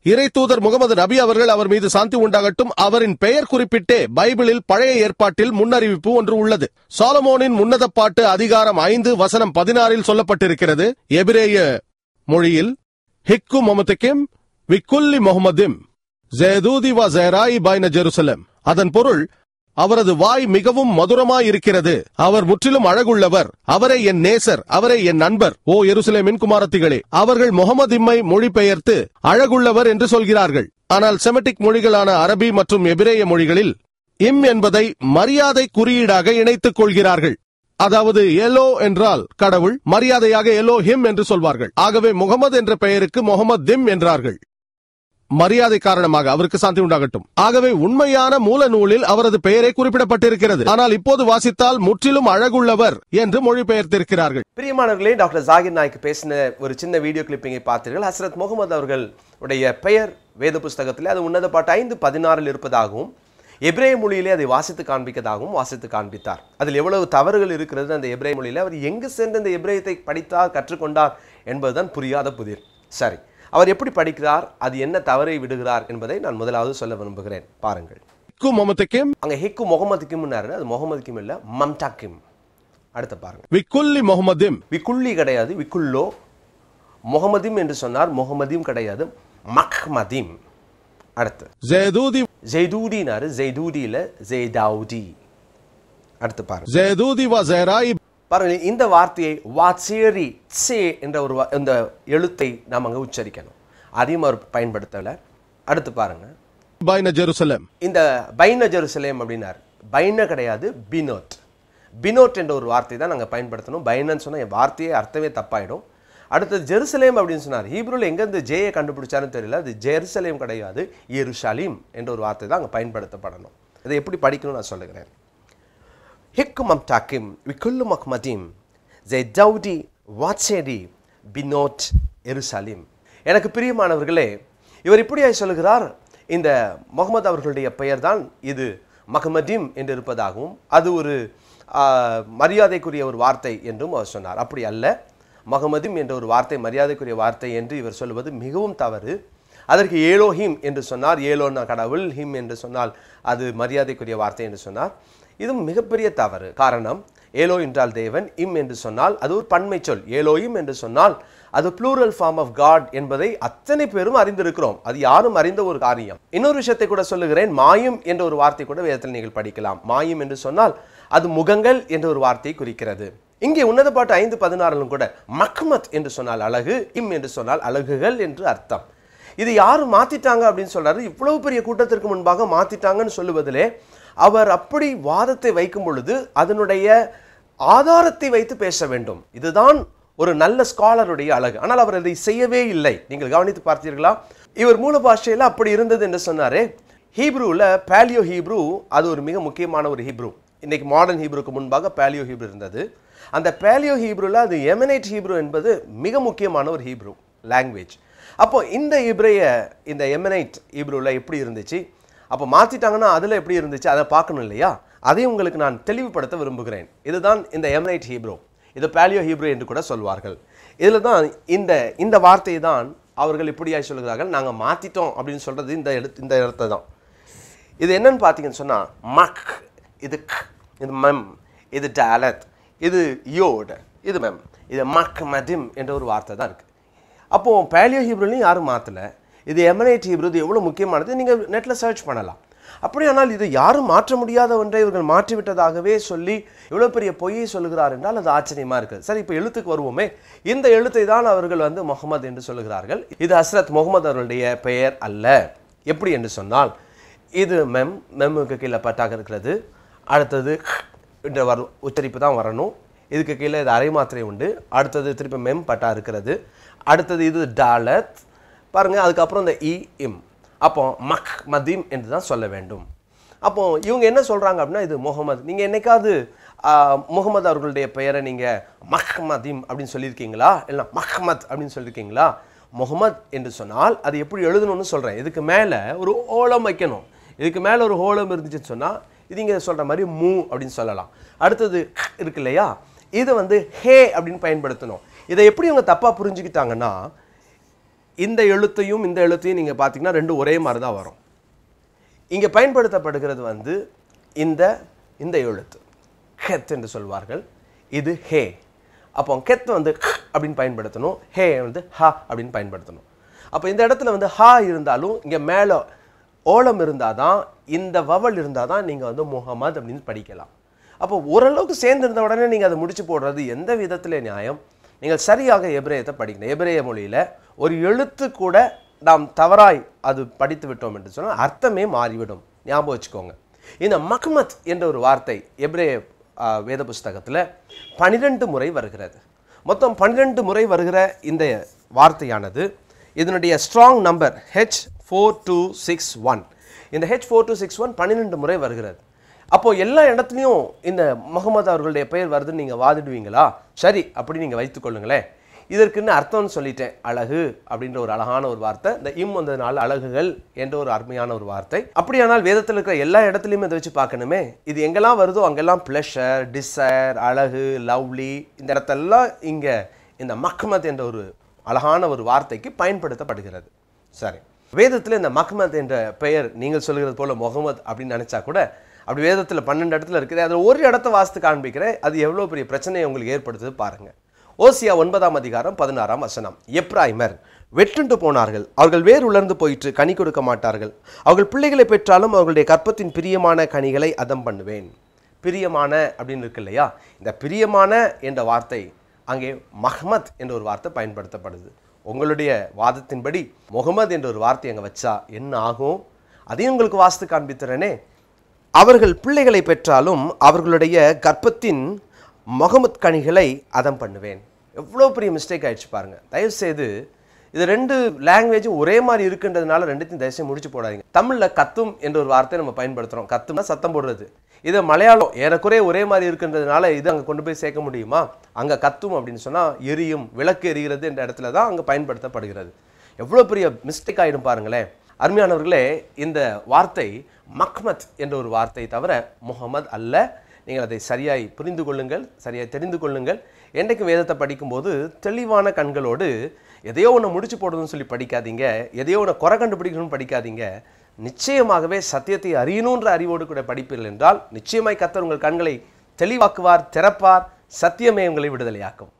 இறை தூதர் முகமது நபி அவர்கள் அவர் மீது சாந்தி உண்டாகட்டும் அவரின் பெயர் குறிப்பிட்டே பைபிளில் பழைய ஏற்பாட்டில் முன்னறிவிப்பு ஒன்று உள்ளது சாலமோனின் உன்னத பாட்டு அதிகாரம் ஐந்து வசனம் பதினாறில் சொல்லப்பட்டிருக்கிறது எபிரேய மொழியில் ஹிக்கு மொமத்திக்கிம் விக்குல்லி முகமதிம் ஜெயதூதி வ ஜெராய் பைன ஜெருசலம் அதன் பொருள் அவரது வாய் மிகவும் மதுரமாயிருக்கிறது அவர் முற்றிலும் அழகுள்ளவர் அவரே என் நேசர் அவரே என் நண்பர் ஓ எருசலேமின் குமாரத்திகளே அவர்கள் முகமதிம்மை மொழிபெயர்த்து அழகுள்ளவர் என்று சொல்கிறார்கள் ஆனால் செமட்டிக் மொழிகளான அரபி மற்றும் எபிரேய மொழிகளில் இம் என்பதை மரியாதை குறியீடாக இணைத்துக் கொள்கிறார்கள் அதாவது எலோ என்றால் கடவுள் மரியாதையாக எலோ ஹிம் என்று சொல்வார்கள் ஆகவே முகமது என்ற பெயருக்கு முகமது திம் என்றார்கள் மரியாதை காரணமாக அவருக்கு சாந்தி உண்டாகட்டும் ஆகவே உண்மையான மூல நூலில் அவரது பெயரே குறிப்பிடப்பட்டிருக்கிறது ஆனால் இப்போது வாசித்தால் முற்றிலும் அழகுள்ளவர் என்று மொழிபெயர்த்திருக்கிறார்கள் பிரியமானவர்களே டாக்டர் ஜாகிர் நாய்க்கு பேசின ஒரு சின்ன வீடியோ கிளிப்பிங்கை பார்த்தீர்கள் ஹசரத் முகமது அவர்கள் உடைய பெயர் வேத புஸ்தகத்திலே அது உன்னத பாட்டு ஐந்து பதினாறில் இருப்பதாகவும் எபிரேய மொழியிலே அதை வாசித்து காண்பிக்கதாகவும் வாசித்து காண்பித்தார் அதில் எவ்வளவு தவறுகள் இருக்கிறது அந்த எபிரேய மொழியிலே அவர் எங்கு சென்று இந்த எபிரேயத்தை படித்தார் கற்றுக்கொண்டார் என்பதுதான் புரியாத புதிர் சரி அவர் எப்படி படிக்கிறார் அது என்ன தவறை விடுகிறார் என்பதை நான் முதலாவது சொல்ல விரும்புகிறேன் பாருங்கள் ஹிக்கு மொமத்திக்கிம் அங்க ஹிக்கு முகமது கிம்னாரு அது முகமது கிம் இல்ல மம்தா கிம் அடுத்து பாருங்க விக்குல்லி முகமதிம் விக்குள்ளி கிடையாது விக்குள்ளோ முகமதிம் என்று சொன்னார் முகமதியும் கிடையாது மக்மதிம் அடுத்து ஜெயதூதி ஜெய்தூடினாரு ஜெய்தூடியில ஜெய்தாவுடி அடுத்து பாருங்க ஜெயதூதி வ ஜெராய் பாருங்க இந்த வார்த்தையை வாட்சேரி சே என்ற ஒரு வா- இந்த எழுத்தை நாம் அங்க உச்சரிக்கணும் அதையும் அவர் பயன்படுத்தல அடுத்து பாருங்க பைன ஜெருசலம் இந்த பைன ஜெருசலேம் அப்படின்னார் பைன கிடையாது பினோட் பினோட் என்ற ஒரு வார்த்தை தான் நாங்கள் பயன்படுத்தணும் பைனன்னு சொன்னால் என் வார்த்தையே அர்த்தமே தப்பாயிடும் அடுத்தது ஜெருசலேம் அப்படின்னு சொன்னார் ஹீப்ரூல எங்கேருந்து ஜேயை கண்டுபிடிச்சாருன்னு தெரியல அது ஜெருசலேம் கிடையாது எருஷலீம் என்ற ஒரு வார்த்தை தான் அங்கே பயன்படுத்தப்படணும் இதை எப்படி படிக்கணும்னு நான் சொல்லுகிறேன் ஹிக்குமம் டாக்கிம் விக்குல்லு மக்மதீம் ஜெ தௌடி வாட்சேடி பினோட் எருசலீம் எனக்கு பிரியமானவர்களே இவர் இப்படியாய் சொல்லுகிறார் இந்த முகமது அவர்களுடைய பெயர்தான் இது மஹ்மதீம் என்று இருப்பதாகவும் அது ஒரு ஆ, மரியாதைக்குரிய ஒரு வார்த்தை என்றும் அவர் சொன்னார் அப்படி அல்ல மஹமதிம் என்ற ஒரு வார்த்தை மரியாதைக்குரிய வார்த்தை என்று இவர் சொல்வது மிகவும் தவறு அதற்கு ஏலோ ஹிம் என்று சொன்னார் ஏலோன்னா கடவுள் ஹிம் என்று சொன்னால் அது மரியாதைக்குரிய வார்த்தை என்று சொன்னார் இதுவும் மிகப்பெரிய தவறு காரணம் ஏலோ என்றால் தேவன் இம் என்று சொன்னால் அது ஒரு பன்மை சொல் ஏலோயிம் என்று சொன்னால் அது ப்ளூரல் ஃபார்ம் ஆஃப் காட் என்பதை அத்தனை பேரும் அறிந்திருக்கிறோம் அது யாரும் அறிந்த ஒரு காரியம் இன்னொரு விஷயத்தை கூட சொல்லுகிறேன் மாயும் என்ற ஒரு வார்த்தை கூட வேதத்தில் நீங்கள் படிக்கலாம் மாயும் என்று சொன்னால் அது முகங்கள் என்ற ஒரு வார்த்தையை குறிக்கிறது இங்கே உன்னத பாட்டு ஐந்து பதினாறிலும் கூட மக்மத் என்று சொன்னால் அழகு இம் என்று சொன்னால் அழகுகள் என்று அர்த்தம் இது யாரும் மாத்திட்டாங்க அப்படின்னு சொல்றாரு இவ்வளவு பெரிய கூட்டத்திற்கு முன்பாக மாத்திட்டாங்கன்னு சொல்லுவதிலே அவர் அப்படி வாதத்தை வைக்கும் பொழுது அதனுடைய ஆதாரத்தை வைத்து பேச வேண்டும் இதுதான் ஒரு நல்ல ஸ்காலருடைய அழகு ஆனால் அவர் அதை செய்யவே இல்லை நீங்கள் கவனித்து பார்த்தீர்களா இவர் மூல பாஷையில் அப்படி இருந்தது என்று சொன்னாரே ஹீப்ரூவில் பேலியோ ஹீப்ரூ அது ஒரு மிக முக்கியமான ஒரு ஹீப்ரூ இன்னைக்கு மாடர்ன் ஹீப்ரூக்கு முன்பாக பேலியோ ஹீப்ரூ இருந்தது அந்த பேலியோ ஹீப்ரூவில் அது எமனேட் ஹீப்ரூ என்பது மிக முக்கியமான ஒரு ஹீப்ரூ லாங்குவேஜ் அப்போ இந்த இப்ரைய இந்த எமனைட் ஹீப்ரூவில் எப்படி இருந்துச்சு அப்போ மாற்றிட்டாங்கன்னா அதில் எப்படி இருந்துச்சு அதை பார்க்கணும் இல்லையா அதையும் உங்களுக்கு நான் தெளிவுபடுத்த விரும்புகிறேன் இதுதான் இந்த எமனைட் ஹீப்ரூ இது பேலியோ ஹீப்ரூ என்று கூட சொல்வார்கள் இதில் தான் இந்த இந்த வார்த்தையை தான் அவர்கள் இப்படியாய் சொல்கிறார்கள் நாங்கள் மாற்றிட்டோம் அப்படின்னு சொல்கிறது இந்த எழுத்து இந்த இடத்தை தான் இது என்னன்னு பார்த்தீங்கன்னு சொன்னால் மக் இது க் இது மெம் இது டாலத் இது யோட் இது மெம் இது மக் மதிம் என்ற ஒரு வார்த்தை தான் இருக்குது அப்போது பேலியோ ஹீப்ரூலையும் யாரும் மாற்றலை இது எமனைட் ஹீப்ரூ இது எவ்வளோ முக்கியமானது நீங்கள் நெட்டில் சர்ச் பண்ணலாம் அப்படியானால் இது யாரும் மாற்ற முடியாத ஒன்றை இவர்கள் மாற்றிவிட்டதாகவே சொல்லி இவ்வளோ பெரிய பொய்யை சொல்லுகிறார் என்றால் அது ஆச்சரியமாக இருக்குது சரி இப்போ எழுத்துக்கு வருவோமே இந்த எழுத்தை தான் அவர்கள் வந்து முகமது என்று சொல்லுகிறார்கள் இது ஹஸ்ரத் முகமது அவர்களுடைய பெயர் அல்ல எப்படி என்று சொன்னால் இது மெம் மெம்முக்கு கீழே பட்டாக இருக்கிறது அடுத்தது என்ற வர உச்சரிப்பு தான் வரணும் இதுக்கு கீழே இது அரை மாத்திரை உண்டு அடுத்தது திருப்பி மெம் பட்டா இருக்கிறது அடுத்தது இது டாலத் பாருங்க அதுக்கப்புறம் இந்த இ இம் அப்போ மக் மதீம் என்று தான் சொல்ல வேண்டும் அப்போ இவங்க என்ன சொல்றாங்க அப்படின்னா இது முகமது நீங்க என்னைக்காவது ஆஹ், முகமது அவர்களுடைய பெயரை நீங்க மஹ்மதீம் அப்படின்னு சொல்லியிருக்கீங்களா இல்லை மஹ்மத் அப்படின்னு சொல்லியிருக்கீங்களா முகமது என்று சொன்னால் அது எப்படி எழுதணும்னு சொல்றேன் இதுக்கு மேலே ஒரு ஓலம் வைக்கணும் இதுக்கு மேலே ஒரு ஹோலம் இருந்துச்சுன்னு சொன்னால் இது இங்கே சொல்கிற மாதிரி மூ அப்படின்னு சொல்லலாம் அடுத்தது இருக்கு இல்லையா இது வந்து ஹே அப்படின்னு பயன்படுத்தணும் இதை எப்படி அவங்க தப்பாக புரிஞ்சுக்கிட்டாங்கன்னா இந்த எழுத்தையும் இந்த எழுத்தையும் நீங்கள் பார்த்தீங்கன்னா ரெண்டும் ஒரே மாதிரி தான் வரும் இங்கே பயன்படுத்தப்படுகிறது வந்து இந்த இந்த எழுத்து கெத் என்று சொல்வார்கள் இது ஹே அப்போ கெத் வந்து க் அப்படின்னு பயன்படுத்தணும் ஹே வந்து ஹா அப்படின்னு பயன்படுத்தணும் அப்போ இந்த இடத்துல வந்து ஹா இருந்தாலும் இங்கே மேலே ஓலம் இருந்தால் தான் இந்த வவல் இருந்தால் தான் நீங்கள் வந்து முகமது அப்படின்னு படிக்கலாம் அப்போ ஓரளவுக்கு சேர்ந்திருந்த உடனே நீங்கள் அதை முடிச்சு போடுறது எந்த விதத்தில் நியாயம் நீங்கள் சரியாக எபிரேயத்தை படிக்கணும் எபிரேய மொழியில் ஒரு எழுத்து கூட நாம் தவறாய் அது படித்து விட்டோம் என்று சொன்னால் அர்த்தமே மாறிவிடும் ஞாபகம் வச்சுக்கோங்க இந்த மக்மத் என்ற ஒரு வார்த்தை எபிரேய ஆ, வேத புஸ்தகத்தில் பனிரெண்டு முறை வருகிறது மொத்தம் பன்னிரெண்டு முறை வருகிற இந்த வார்த்தையானது இதனுடைய strong number H four two six one இந்த H four two six one பன்னிரெண்டு முறை வருகிறது அப்போ எல்லா இடத்துலையும் இந்த முகமது அவர்களுடைய பெயர் வருதுன்னு நீங்கள் வாதிடுவீங்களா சரி அப்படி நீங்கள் வைத்துக்கொள்ளுங்களேன் இதற்குன்னு அர்த்தம்னு சொல்லிட்டேன் அழகு அப்படின்ற ஒரு அழகான ஒரு வார்த்தை இந்த இம் வந்ததுனால அழகுகள் என்ற ஒரு அருமையான ஒரு வார்த்தை அப்படியானால் வேதத்தில் இருக்கிற எல்லா இடத்துலையுமே இதை வச்சு பார்க்கணுமே இது எங்கெல்லாம் வருதோ அங்கெல்லாம் ப்ளஷர் டிசைர் அழகு லவ்லி இந்த இடத்தெல்லாம் இங்கே இந்த மக்மத் என்ற ஒரு அழகான ஒரு வார்த்தைக்கு பயன்படுத்தப்படுகிறது சரி வேதத்தில் இந்த மக்மத் என்ற பெயர் நீங்கள் சொல்கிறது போல முகமது அப்படின்னு நினச்சா கூட அப்படி வேதத்தில் பன்னெண்டு இடத்துல இருக்குது அதில் ஒரு இடத்த வாஸ்து காண்பிக்கிறேன் அது எவ்வளோ பெரிய பிரச்சனையை உங்களுக்கு ஏற்படுத்துது பாருங்க ஓசியா ஒன்பதாம் அதிகாரம் பதினாறாம் வசனம் எப்ராய்மர் வெற்றுண்டு போனார்கள் அவர்கள் வேர் உலர்ந்து போயிற்று கனி கொடுக்க மாட்டார்கள் அவர்கள் பிள்ளைகளை பெற்றாலும் அவர்களுடைய கற்பத்தின் பிரியமான கனிகளை அதம் பண்ணுவேன் பிரியமான அப்படின்னு இருக்கு இல்லையா இந்த பிரியமான என்ற வார்த்தை அங்கே மஹ்மத் என்ற ஒரு வார்த்தை பயன்படுத்தப்படுது உங்களுடைய வாதத்தின்படி முகமது என்ற ஒரு வார்த்தை அங்கே வச்சா என்ன ஆகும் அதையும் உங்களுக்கு வாஸ்து காண்பித்துறேனே அவர்கள் பிள்ளைகளை பெற்றாலும் அவர்களுடைய கர்ப்பத்தின் முகமத் கனிகளை அதம் பண்ணுவேன் எவ்வளோ பெரிய மிஸ்டேக் ஆயிடுச்சு பாருங்க தயவு செய்து இது ரெண்டு லாங்குவேஜும் ஒரே மாதிரி இருக்குன்றதுனால ரெண்டுத்தையும் தயவு செய்து முடிச்சு போடாதீங்க தமிழில் கத்தும் என்ற ஒரு வார்த்தையை நம்ம பயன்படுத்துகிறோம் கத்தும்னா சத்தம் போடுறது இது மலையாளம் ஏறக்குறைய ஒரே மாதிரி இருக்குன்றதுனால இது அங்கே கொண்டு போய் சேர்க்க முடியுமா அங்கே கத்தும் அப்படின்னு சொன்னால் எரியும் விளக்கு எரிகிறது என்ற இடத்துல தான் அங்கே பயன்படுத்தப்படுகிறது எவ்வளோ பெரிய மிஸ்டேக் ஆகிடும் பாருங்களேன் அருமையானவர்களே இந்த வார்த்தை மக்மத் என்ற ஒரு வார்த்தை தவிர முகமது அல்ல நீங்கள் அதை சரியாய் புரிந்து கொள்ளுங்கள் சரியாய் தெரிந்து கொள்ளுங்கள் என்றைக்கும் வேதத்தை படிக்கும்போது தெளிவான கண்களோடு எதையோ ஒன்று முடிச்சு போடணும்னு சொல்லி படிக்காதீங்க எதையோ ஒன்று குறை கண்டுபிடிக்கணும்னு படிக்காதீங்க நிச்சயமாகவே சத்தியத்தை அறியணுன்ற அறிவோடு கூட படிப்பீர்கள் என்றால் நிச்சயமாய் கத்தர் உங்கள் கண்களை தெளிவாக்குவார் திறப்பார் சத்தியமே உங்களை விடுதலையாக்கும்